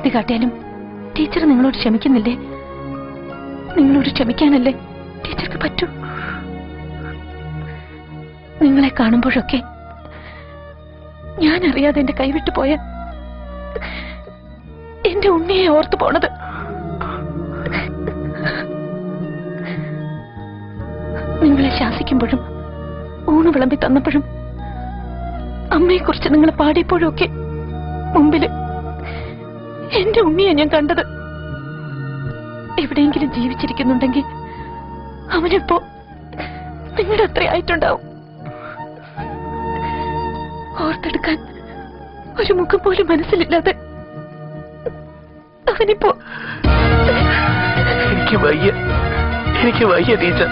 കുസൃതി കാട്ടിയാലും ടീച്ചർ നിങ്ങളോട് ക്ഷമിക്കുന്നില്ലേ നിങ്ങളോട് ക്ഷമിക്കാനല്ലേ ടീച്ചർക്ക് പറ്റൂ നിങ്ങളെ കാണുമ്പോഴൊക്കെ ഞാൻ അറിയാതെ എന്റെ കൈവിട്ടു പോയ എന്റെ ഉണ്ണിയെ ഓർത്തു പോണത് നിങ്ങളെ ശാസിക്കുമ്പോഴും ഊണ് വിളമ്പി തന്നപ്പോഴും അമ്മയെക്കുറിച്ച് നിങ്ങൾ പാടിയപ്പോഴും ഒക്കെ മുമ്പില് എന്റെ ഉണ്ണിയെ ഞാൻ കണ്ടത് എവിടെയെങ്കിലും ജീവിച്ചിരിക്കുന്നുണ്ടെങ്കിൽ അവനിപ്പോ നിങ്ങളുടെ അത്ര ആയിട്ടുണ്ടാവും ഓർത്തെടുക്കാൻ ഒരു മുഖം പോലും മനസ്സിലില്ലാതെ അവനിപ്പോ എനിക്ക് വയ്യ എനിക്ക് വയ്യ ടീച്ചർ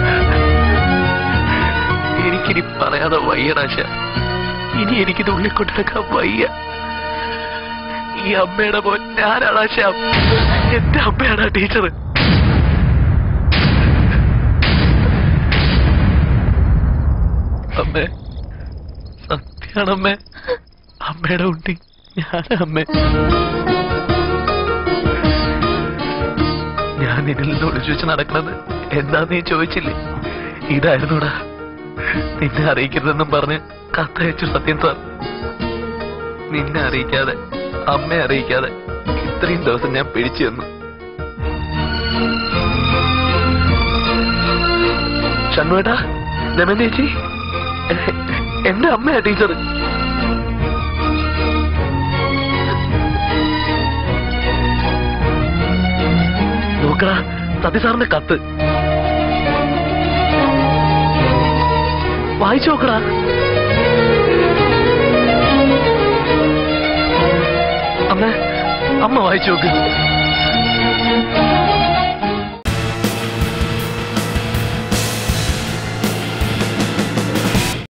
എനിക്കിനി പറയാതെ വയ്യടാശ ഇനി എനിക്കിത് ഉള്ളിൽ കൊണ്ടിടക്കാൻ വയ്യ ഈ അമ്മയുടെ മോൻ ഞാനാണ് ശ്യാം എന്റെ അമ്മയാണ് ആ ടീച്ചർ അമ്മേ സത്യാണമ്മേ അമ്മയുടെ ഉണ്ടി ഞാനമ്മേ ഞാൻ നിന്നിൽ നിന്ന് ഒളിച്ചു വെച്ച് നടക്കുന്നത് എന്താന്ന് നീ ചോദിച്ചില്ലേ ഇതായിരുന്നുടാ നിന്നെ അറിയിക്കരുതെന്നും പറഞ്ഞ് കത്തയച്ചു സത്യം സാർ നിന്നെ അറിയിക്കാതെ അമ്മയെ അറിയിക്കാതെ ഇത്രയും ദിവസം ഞാൻ പിടിച്ചു തന്നു ഷൺവേട്ടാ രമൻ ചേച്ചി എ- എന്റെ അമ്മയാ ടീച്ചർ നോക്കടാ സതി സാറിന്റെ കത്ത് വായിച്ചു നോക്കടാ അമ്മ അമ്മ വായിച്ചു നോക്ക്